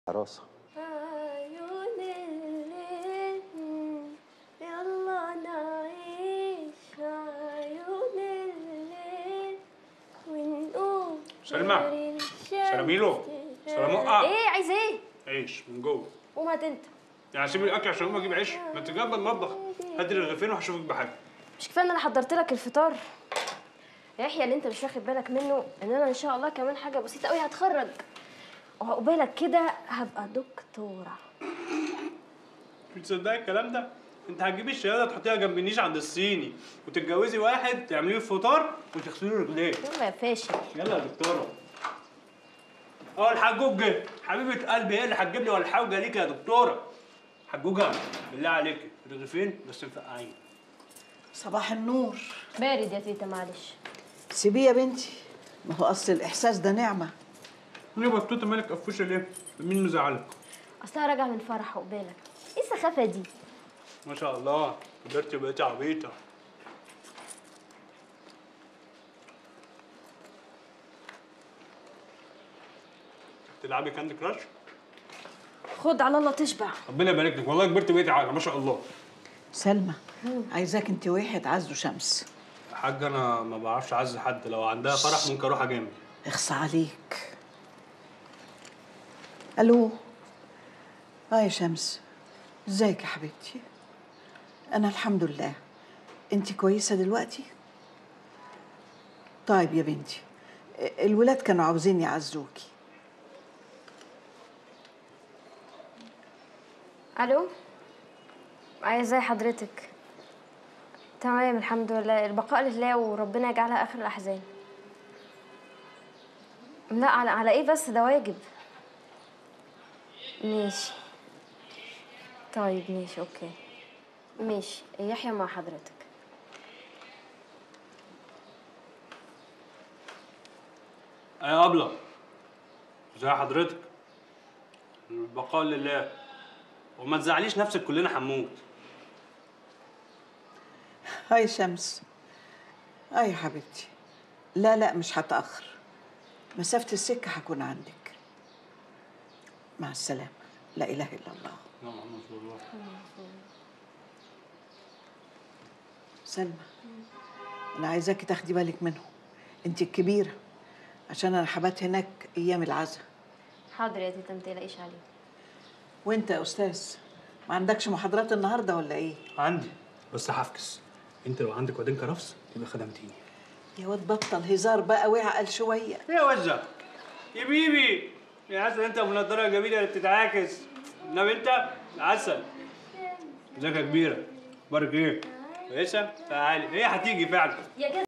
عروسه عيون الليل يلا نعيش عيون الليل ونقوم سلمى. نوري الشمس سلاميلو. سلامقة. ايه عايز ايه؟ عيش من جوه قوم هات انت يعني سيب الاكل عشان اقوم اجيب عيش ما انت جنب المطبخ هات لي رغيفين وهشوفك بحاجه مش كفايه ان انا حضرت لك الفطار يا يحيى اللي انت مش واخد بالك منه ان انا ان شاء الله كمان حاجه بسيطه قوي هتخرج وعقبالك كده هبقى دكتوره مش تصدقي الكلام ده انت هتجيبي الشهاده تحطيها جنب النيش عند الصيني وتتجوزي واحد تعمليه الفطار وتغسلي له رجليه يلا يا فاشل يلا يا دكتوره اه الحجوج جه حبيبه قلبي هي اللي هتجيب لي ولا حاجه ليك يا دكتوره حجوجه بالله عليكي رغيفين بس مفقعين صباح النور بارد يا تيتا معلش سيبيه يا بنتي ما هو اصل الاحساس ده نعمه ليه بطوطه مالك قفوشه ليه؟ مين مزعلك؟ اصلها راجعه من فرح عقبالك ايه السخافه دي ما شاء الله كبرتي وبقيتي عبيطه تلعبي كاندي كراش؟ خد على الله تشبع ربنا يبارك لك والله كبرت بقيتي عاقله ما شاء الله سلمى عايزاك انت واحد عزه شمس يا حاج انا ما بعرفش اعز حد لو عندها فرح ممكن اروح اجامل اخصى عليك الو اه يا شمس ازيك يا حبيبتي انا الحمد لله انت كويسه دلوقتي طيب يا بنتي الولاد كانوا عاوزين يعزوكي الو عايز ازي حضرتك تمام الحمد لله البقاء لله وربنا يجعلها اخر الاحزان لا على على ايه بس ده واجب ماشي طيب ماشي اوكي ماشي يحيى مع حضرتك يا ابله ازي حضرتك البقاء لله وما تزعليش نفسك كلنا هنموت هاي شمس هاي يا حبيبتي لا لا مش هتأخر مسافة السكة هكون عندك مع السلامة لا إله إلا الله يا محمد رسول الله سلمى أنا عايزاكي تاخدي بالك منهم أنت الكبيرة عشان أنا حبات هناك أيام العزاء حاضر يا تيتا متقلقيش عليه وأنت يا أستاذ ما عندكش محاضرات النهاردة ولا إيه؟ عندي بس هفكس انت لو عندك ودين كرفس يبقى خدمتيني يا واد بطل هزار بقى واعقل شوية يا وزة يا بيبي يا عسل انت منضره جميله اللي بتتعاكس انما انت عسل ازيك يا كبيره اخبارك ايه؟ كويسه؟ تعالي هي هتيجي فعلا يا